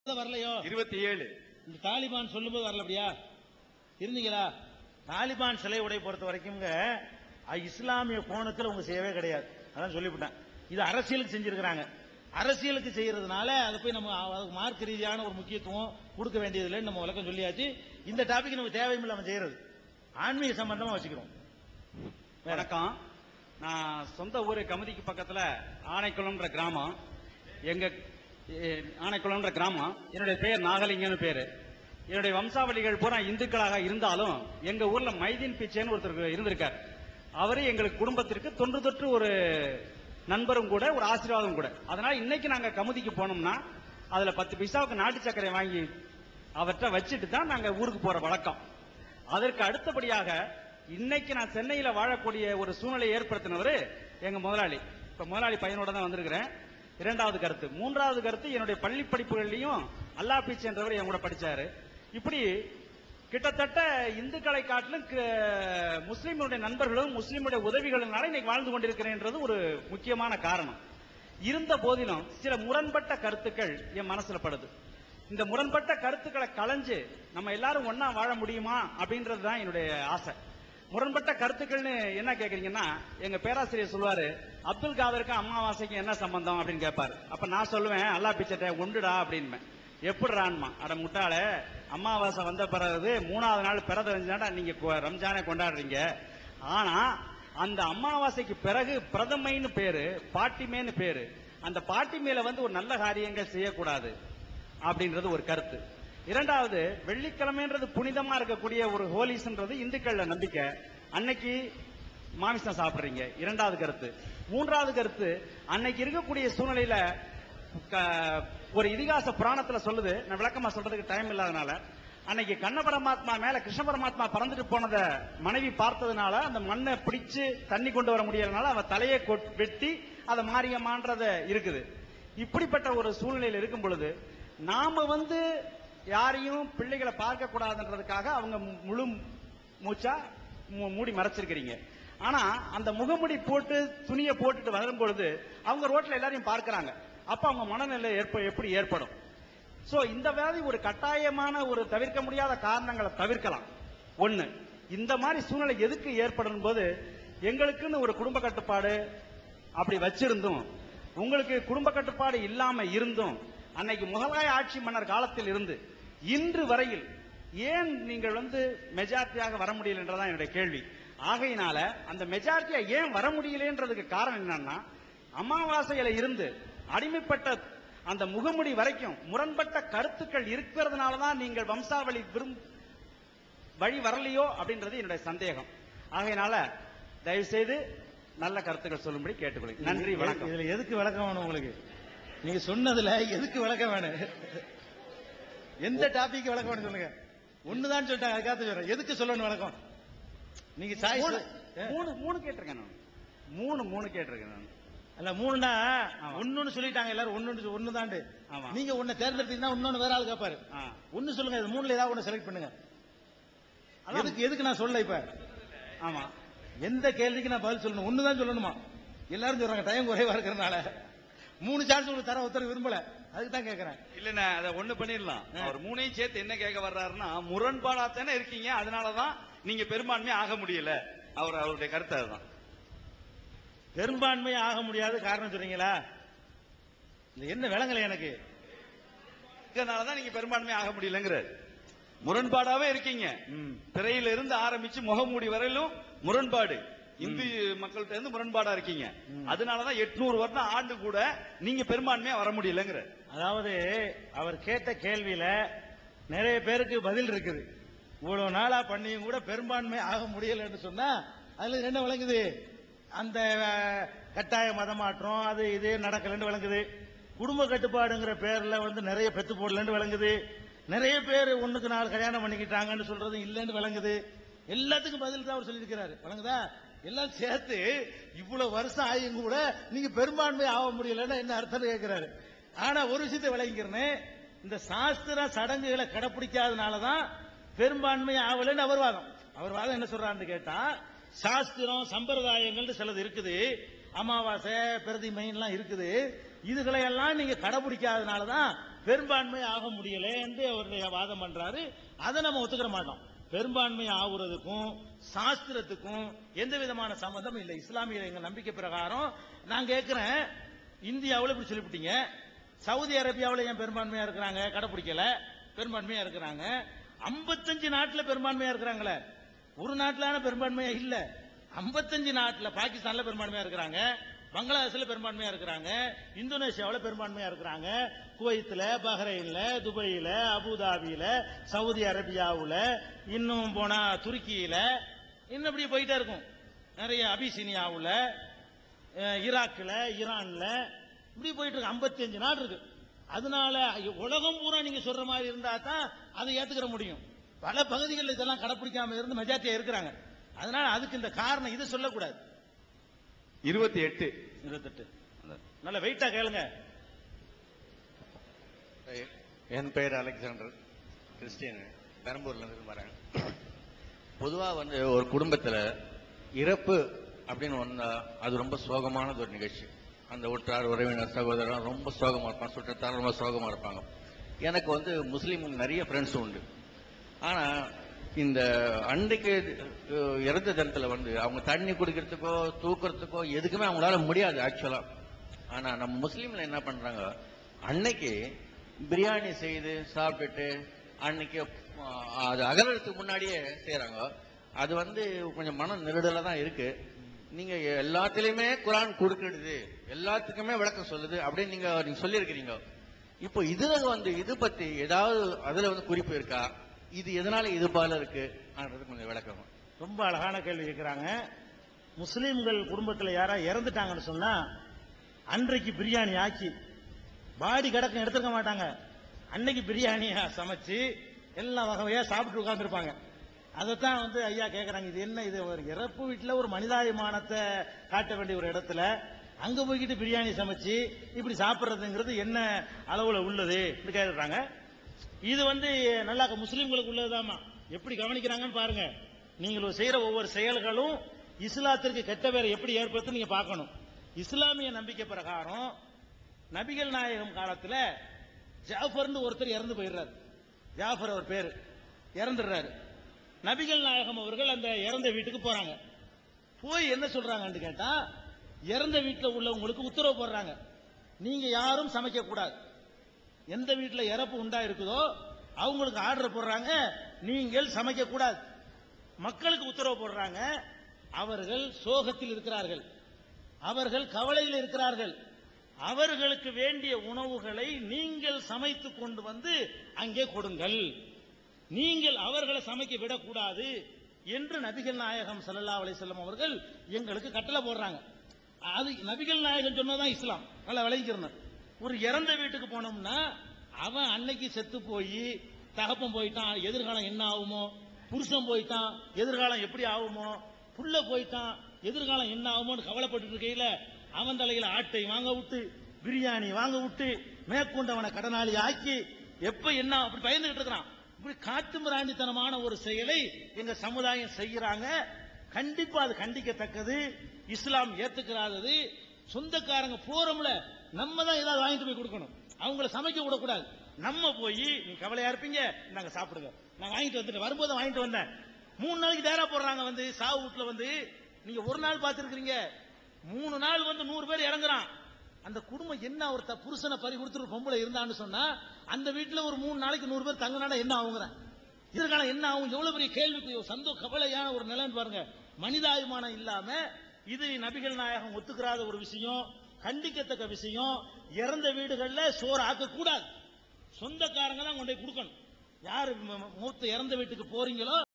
வரலையோ இருபத்தி ஏழு இந்த தாலிபான் சொல்லும்போது வரல அப்படியா இருந்தீங்களா தாலிபான் சிலை உடை பொறுத்த வரைக்கும்ங்க அஹ், இஸ்லாமிய கோணத்துல உங்க செய்யவே கிடையாது அதான் சொல்லிவிட்டேன் இது அரசியலுக்கு செஞ்சிருக்கிறாங்க அரசியலுக்கு செய்யறதுனால அதை போய் நம்ம அதுக்கு மார்க் ரீதியான ஒரு முக்கியத்துவம் கொடுக்க வேண்டியதில்லைன்னு நம்ம விளக்கம் சொல்லியாச்சு இந்த டாபிக் நமக்கு தேவையில்லை நம்ம செய்யறது ஆன்மீக சம்பந்தமா வச்சுக்கிறோம் வணக்கம் நான் சொந்த ஊர் கமுதிக்கு பக்கத்துல ஆனைக்குளம்ன்ற கிராமம் எங்க எ, ஆனைக்குளம்ன்ற கிராமம் என்னுடைய பேர் நாகலிங்கம்னு பேரு என்னுடைய வம்சாவளிகள் பூரா இந்துக்களாக இருந்தாலும் எங்க ஊர்ல மைதீன் பிச்சைன்னு ஒருத்தர் இருந்திருக்கார் அவரு எங்களுக்கு குடும்பத்திற்கு தொன்று தொற்று ஒரு நண்பரும் கூட ஒரு ஆசீர்வாதம் கூட அதனால இன்னைக்கு நாங்க கமுதிக்கு போனோம்னா அதுல பத்து பைசாவுக்கு நாட்டு சர்க்கரை வாங்கி அவர்கிட்ட வச்சுட்டு தான் நாங்க ஊருக்கு போற வழக்கம் அதற்கு அடுத்தபடியாக இன்னைக்கு நான் சென்னையில வாழக்கூடிய ஒரு சூழ்நிலையை ஏற்படுத்தினவர் எங்க முதலாளி இப்ப முதலாளி பையனோட தான் வந்திருக்கிறேன் இரண்டாவது கருத்து மூன்றாவது கருத்து என்னுடைய பள்ளி படிப்புகள்லயும் அல்லா பீச் என்றவர் என் கூட படிச்சாரு இப்படி கிட்டத்தட்ட இந்துக்களை காட்டிலும் க- முஸ்லிம்களுடைய நண்பர்களும் முஸ்லிமுடைய உதவிகளினால இன்னைக்கு வாழ்ந்து கொண்டிருக்கிறேன்றது ஒரு முக்கியமான காரணம் இருந்த போதிலும் சில முரண்பட்ட கருத்துக்கள் என் மனசுல படுது இந்த முரண்பட்ட கருத்துக்களை களைஞ்சு நம்ம எல்லாரும் ஒண்ணா வாழ முடியுமா அப்படின்றது தான் என்னுடைய ஆசை முரண்பட்ட கருத்துக்கள்னு என்ன கேக்குறீங்கன்னா எங்க பேராசிரியர் சொல்லுவாரு அப்துல் காதருக்கும் அமாவாசைக்கும் என்ன சம்பந்தம் அப்படின்னு கேட்பாரு அப்ப நான் சொல்லுவேன் அல்லா பிச்சட்ட ஒண்டுடா அப்படின்பேன் எப்படிறான்மா அட முட்டாளே அமாவாசை வந்த பிறகு மூணாவது நாள் பிறந்த நாடா நீங்க கொ- ரம்ஜானை கொண்டாடுறீங்க ஆனா அந்த அமாவாசைக்கு பிறகு பிரதமைன்னு பேரு பாட்டிமேன்னு பேரு அந்த பாட்டிமேல வந்து ஒரு நல்ல காரியங்கள் செய்யக்கூடாது அப்படின்றது ஒரு கருத்து இரண்டாவது வெள்ளிக்கிழமைன்றது புனிதமா இருக்கக்கூடிய ஒரு ஹோலிஸ்ன்றது இந்துக்கள்ல நம்பிக்கை அன்னைக்கு மாமிசம் சாப்பிடுறீங்க இரண்டாவது கருத்து மூன்றாவது கருத்து அன்னைக்கு இருக்கக்கூடிய சூழ்நிலையில க- ஒரு இதிகாச புராணத்துல சொல்லுது நான் விளக்கமா சொல்றதுக்கு டைம் இல்லாதனால அன்னைக்கு கண்ண பரமாத்மா மேல கிருஷ்ண பரமாத்மா பறந்துட்டு போனத மனைவி பார்த்ததுனால அந்த மண்ணை பிடிச்சு தண்ணி கொண்டு வர முடியறதுனால அவ தலையை கொட்- வெட்டி அதை மாரியம்மான்றத இருக்குது இப்படிப்பட்ட ஒரு சூழ்நிலையில் இருக்கும் பொழுது நாம வந்து யாரையும் பிள்ளைகளை பார்க்க கூடாதுன்றதுக்காக அவங்க முழு மூச்சா மூ- மூடி மறைச்சிருக்கிறீங்க ஆனா அந்த முகமுடி போட்டு துணியை போட்டுட்டு வரும் பொழுது அவங்க ரோட்ல எல்லாரையும் பார்க்கறாங்க அப்ப அவங்க மனநிலை ஏற்ப எப்படி ஏற்படும் சோ இந்த வியாதி ஒரு கட்டாயமான ஒரு தவிர்க்க முடியாத காரணங்களை தவிர்க்கலாம் ஒண்ணு இந்த மாதிரி சூழ்நிலை எதுக்கு ஏற்படும் போது எங்களுக்குன்னு ஒரு குடும்ப கட்டுப்பாடு அப்படி வச்சிருந்தும் உங்களுக்கு குடும்ப கட்டுப்பாடு இல்லாம இருந்தும் அன்னைக்கு முகலாய ஆட்சி மன்னர் காலத்தில் இருந்து இன்று வரையில் ஏன் நீங்கள் வந்து மெஜாரிட்டியாக வர முடியலன்றதான் என்னுடைய கேள்வி ஆகையினால அந்த மெஜாரிட்டியா ஏன் வர முடியலன்றதுக்கு காரணம் என்னன்னா அமாவாசையில இருந்து அடிமைப்பட்ட அந்த முகமுடி வரைக்கும் முரண்பட்ட கருத்துக்கள் இருக்கிறதுனால தான் நீங்கள் வம்சாவளி விரும் வழி வரலையோ அப்படின்றது என்னுடைய சந்தேகம் ஆகையினால தயவு செய்து நல்ல கருத்துக்கள் சொல்லும்படி கேட்டுக்கொள்கிறேன் நன்றி வணக்கம் இதுல எதுக்கு விளக்கம் வேணும் உங்களுக்கு நீங்க சொன்னதுல எதுக்கு விளக்கம் வேணும் எந்த டாபிக் விளக்கம் வேணும் சொல்லுங்க ஒண்ணுதான் சொல்லிட்டாங்க அதுக்காக சொல்றேன் எதுக்கு சொல்லணும் விளக்கம் நீங்க சாய்ஸ் மூணு மூணு மூணு கேட்டிருக்கேன் நான் மூணு மூணு கேட்டிருக்கேன் நான் அல்ல மூணுனா ஆமா. ஒண்ணுன்னு சொல்லிட்டாங்க எல்லாரும் ஒண்ணு ஒண்ணு தாண்டு ஆமா. நீங்க ஒண்ணு தேர்ந்தெடுத்தீங்கன்னா இன்னொன்னு வேற ஆள் கேட்பாரு ஆ. ஒண்ணு சொல்லுங்க இது மூணுல ஏதாவது ஒண்ணு செலக்ட் பண்ணுங்க எதுக்கு எதுக்கு நான் சொல்ல இப்ப ஆமா எந்த கேள்விக்கு நான் பதில் சொல்லணும் ஒண்ணு தான் சொல்லணுமா எல்லாரும் சொல்றாங்க டைம் குறைவா இருக்கிறனால மூணு சான்ஸ் உங்களுக்கு தர ஒருத்தர் விரும்பல அதுக்கு தான் கேக்குறேன் இல்லண்ணே அதை ஒண்ணு பண்ணிடலாம் அவர் மூணையும் சேர்த்து என்ன கேட்க வர்றாருன்னா முரண்பாடா தானே இருக்கீங்க அதனாலதான் நீங்க பெரும்பான்மை ஆக முடியல அவர் அவருடைய கருத்து அதுதான் பெரும்பான்மை ஆக முடியாத காரணம் சொல்றீங்களா இது என்ன விளங்கல எனக்கு இதனாலதான் நீங்க பெரும்பான்மை ஆக முடியலங்கிறார் முரண்பாடாவே இருக்கீங்க ம். திரையில இருந்து ஆரம்பிச்சு முகமூடி வரையிலும் முரண்பாடு இந்து மக்கள்கிட்ட இருந்து முரண்பாடா இருக்கீங்க அதனாலதான் எட்நூறு வருடம் ஆண்டு கூட நீங்க பெரும்பான்மையா வர முடியலங்கிற அதாவது அவர் கேட்ட கேள்வியில நிறைய பேருக்கு பதில் இருக்குது இவ்வளவு நாளா பண்ணியும் கூட பெரும்பான்மை ஆக முடியலன்னு சொன்னா அதுல என்ன விளங்குது அந்த அஹ், கட்டாய மதமாற்றம் அது இது நடக்கலன்னு விளங்குது குடும்ப கட்டுப்பாடுங்கிற பேர்ல வந்து நிறைய பெத்து போடலன்னு விளங்குது நிறைய பேர் ஒண்ணுக்கு நாலு கல்யாணம் பண்ணிக்கிட்டாங்கன்னு சொல்றது இல்லைன்னு விளங்குது எல்லாத்துக்கும் பதில் தான் அவர் சொல்லியிருக்கிறாரு விளங்குதா எல்லாம் சேர்த்து இவ்வளவு வருஷம் ஆகியும் கூட நீங்க பெரும்பான்மை ஆக முடியலன்னா என்ன அர்த்தம் கேட்கிறாரு ஆனா ஒரு விஷயத்தை விளங்கிக்கிறேன்னு இந்த சாஸ்திர சடங்குகளை கடைப்பிடிக்காதனாலதான் பெரும்பான்மை ஆகலன்னு அவர் வாதம் அவர் வாதம் என்ன சொல்றாருன்னு கேட்டா சாஸ்திரம் சம்பிரதாயங்கள் சிலது இருக்குது அமாவாசை பிரதிமைன்லாம் இருக்குது இதுகளை எல்லாம் நீங்க கடைபிடிக்காதனாலதான் பெரும்பான்மை ஆக முடியல என்று அவருடைய வாதம் பண்றாரு அதை நம்ம ஒத்துக்கிற மாட்டோம் பெரும்பான்மை ஆகுறதுக்கும் சாஸ்திரத்துக்கும் எந்த விதமான சம்மந்தம் இல்லை இஸ்லாமிய எங்க நம்பிக்கை பிரகாரம் நான் கேட்கிறேன் இந்தியாவுல இப்படி சொல்லிவிட்டீங்க சவுதி அரேபியாவுல ஏன் பெரும்பான்மையா இருக்கிறாங்க கடைப்பிடிக்கல பெரும்பான்மையா இருக்கிறாங்க 55 நாட்டுல பெரும்பான்மையா இருக்கிறாங்களே ஒரு நாட்டுலான பெரும்பான்மையா இல்ல 55 நாட்டுல பாகிஸ்தான்ல பெரும்பான்மையா இருக்கிறாங்க பங்களாதேஷ்ல பெரும்பான்மையா இருக்கிறாங்க இந்தோனேஷியாவுல பெரும்பான்மையா இருக்கிறாங்க குவைத்துல பஹ்ரைன்ல துபாயில அபுதாபியில சவுதி அரேபியாவுல இன்னும் போனா துருக்கியில இன்னும் இப்படி போயிட்டே இருக்கும் நிறைய அபிசீனியாவுல அஹ், ஈராக்ல ஈரான்ல இப்படி போயிட்டு இருக்கு 55 நாடு இருக்கு அதனால உலகம் பூரா நீங்க சொல்ற மாதிரி இருந்தா தான் அதை ஏத்துக்கிற முடியும் பல பகுதிகளில் இதெல்லாம் கடைப்பிடிக்காம இருந்து மெஜாரிட்டியா இருக்கிறாங்க அதனால அதுக்கு இந்த காரணம் இதை சொல்லக்கூடாது இருபத்தி எட்டு இருபத்தெட்டு நல்ல வெயிட்டா கேளுங்க என் பெயர் அலெக்சாண்டர் கிறிஸ்டியன் பெரம்பூர்ல இருந்து வரேன் பொதுவா வந்து ஒரு குடும்பத்துல இறப்பு அப்படின்னு வந்தா அது ரொம்ப சோகமானது ஒரு நிகழ்ச்சி அந்த உற்றார் உறவினர் சகோதரர் ரொம்ப சோகமா இருப்பாங்க சுற்றத்தார் ரொம்ப சோகமா இருப்பாங்க எனக்கு வந்து முஸ்லீம் நிறைய ஃப்ரெண்ட்ஸ் உண்டு ஆனா இந்த அன்றைக்கு அஹ், இறந்த தினத்துல வந்து அவங்க தண்ணி குடிக்கிறதுக்கோ தூக்குறதுக்கோ எதுக்குமே அவங்களால முடியாது ஆக்சுவலா ஆனா நம்ம முஸ்லீம்ல என்ன பண்றாங்க அன்னைக்கு பிரியாணி செய்து சாப்பிட்டுட்டு அன்னைக்கு அஹ், அது அகலத்துக்கு முன்னாடியே செய்றாங்க அது வந்து கொஞ்சம் மன நெருடலா தான் இருக்கு நீங்க எல்லாத்துலயுமே குரான் கொடுக்கிறது எல்லாத்துக்குமே விளக்கம் சொல்லுது அப்படின்னு நீங்க நீங்க சொல்லியிருக்கிறீங்க இப்போ இதுல வந்து இது பத்தி ஏதாவது அதுல வந்து குறிப்பு இருக்கா இது எதனால இது போல இருக்கு கொஞ்சம் விளக்கம் ரொம்ப அழகான கேள்வி கேட்கிறாங்க முஸ்லீம்கள் குடும்பத்தில் யாரா இறந்துட்டாங்கன்னு சொன்னா அன்றைக்கு பிரியாணி ஆக்கி பாடி கிடக்கம் எடுத்துக்க மாட்டாங்க அன்னைக்கு பிரியாணியா சமைச்சு எல்லா வகை வகையா சாப்பிட்டு உட்கார்ந்துருப்பாங்க அதைத்தான் வந்து ஐயா கேட்கறாங்க இது என்ன இது ஒரு இறப்பு வீட்டுல ஒரு மனிதாபிமானத்தை காட்ட வேண்டிய ஒரு இடத்துல அங்க போய்கிட்டு பிரியாணி சமைச்சு இப்படி சாப்பிடுறதுங்கிறது என்ன அளவுல உள்ளது கேட்கறாங்க இது வந்து நல்லா முஸ்லீம்களுக்கு உள்ளதுதாம்மா எப்படி கவனிக்கிறாங்கன்னு பாருங்க நீங்கள் செய்யற ஒவ்வொரு செயல்களும் இஸ்லாத்திற்கு கெட்ட பேரை எப்படி ஏற்படுத்து நீங்க பார்க்கணும் இஸ்லாமிய நம்பிக்கை பிரகாரம் நபிகள் நாயகம் காலத்துல ஜாஃபர்னு ஒருத்தர் இறந்து போயிடுறாரு ஜாஃபர் அவர் பேரு இறந்துடுறாரு நபிகள் நாயகம் அவர்கள் அந்த இறந்த வீட்டுக்கு போறாங்க போய் என்ன சொல்றாங்கன்னு கேட்டா இறந்த வீட்டுல உள்ளவங்களுக்கு உத்தரவு போடுறாங்க நீங்க யாரும் சமைக்க கூடாது எந்த வீட்டுல இறப்பு உண்டா இருக்குதோ அவங்களுக்கு ஆர்டர் போடுறாங்க நீங்கள் சமைக்க கூடாது மக்களுக்கு உத்தரவு போடுறாங்க அவர்கள் சோகத்தில் இருக்கிறார்கள் அவர்கள் கவலையில் இருக்கிறார்கள் அவர்களுக்கு வேண்டிய உணவுகளை நீங்கள் சமைத்து கொண்டு வந்து அங்கே கொடுங்கள் நீங்கள் அவர்களை சமைக்க விடக்கூடாது என்று நபிகள் நாயகம் ஸல்லல்லாஹு அலைஹி வஸல்லம் அவர்கள் எங்களுக்கு கட்டளை போடுறாங்க அது நபிகள் நாயகம் சொன்னதான் இஸ்லாம் நல்லா விளங்கிக்கிறணும் ஒரு இறந்த வீட்டுக்கு போனோம்னா அவன் அன்னைக்கு செத்து போய் தகப்பன் போயிட்டான் எதிர்காலம் என்ன ஆகுமோ புருஷன் போயிட்டான் எதிர்காலம் எப்படி ஆகுமோ புள்ள போயிட்டான் எதிர்காலம் என்ன ஆகுமோன்னு கவலைப்பட்டு இருக்கையில அவன் தலையில ஆட்டை வாங்க விட்டு பிரியாணி வாங்க விட்டு மேற்கொண்டவனை கடனாளி ஆக்கி எப்ப என்ன அப்படி பயந்துகிட்டு இருக்கிறான் இப்படி காட்டு மிராண்டித்தனமான ஒரு செயலை எங்க சமுதாயம் செய்யறாங்க கண்டிப்பா அது கண்டிக்கத்தக்கது இஸ்லாம் ஏத்துக்கிறாதது சொந்தக்காரங்க போறோம்ல நம்ம தான் ஏதாவது வாங்கிட்டு போய் கொடுக்கணும் அவங்கள சமைக்க விடக்கூடாது நம்ம போய் நீ கவலையா இருப்பீங்க நாங்க சாப்பிடுங்க நான் வாங்கிட்டு வந்துட்டேன் வரும்போது வாங்கிட்டு வந்தேன் மூணு நாளைக்கு டேரா போடுறாங்க வந்து சாவு வீட்டுல வந்து நீங்க ஒரு நாள் பார்த்திருக்கிறீங்க மூணு நாள் வந்து நூறு பேர் இறங்குறான் அந்த குடும்பம் என்ன ஒரு த- புருஷனை பறி கொடுத்துட்டு ஒரு பொம்பளை இருந்தான்னு சொன்னா அந்த வீட்டுல ஒரு மூணு நாளைக்கு நூறு பேர் தங்கினால என்ன ஆகுங்கிறேன் எதிர்காலம் என்ன ஆகும் எவ்வளவு பெரிய கேள்விக்கு சந்தோ கவலையான ஒரு நிலைன்னு பாருங்க மனிதாபிமானம் இல்லாம இது நபிகள் நாயகம் ஒத்துக்கிறாத ஒரு விஷயம் கண்டிக்கத்தக்க விஷயம் இறந்த வீடுகள்ல சோறு ஆக்க கூடாது சொந்தக்காரங்க தான் கொண்டு போய் கொடுக்கணும் யாரு ம- ம- மூத்த இறந்த வீட்டுக்கு போறீங்களோ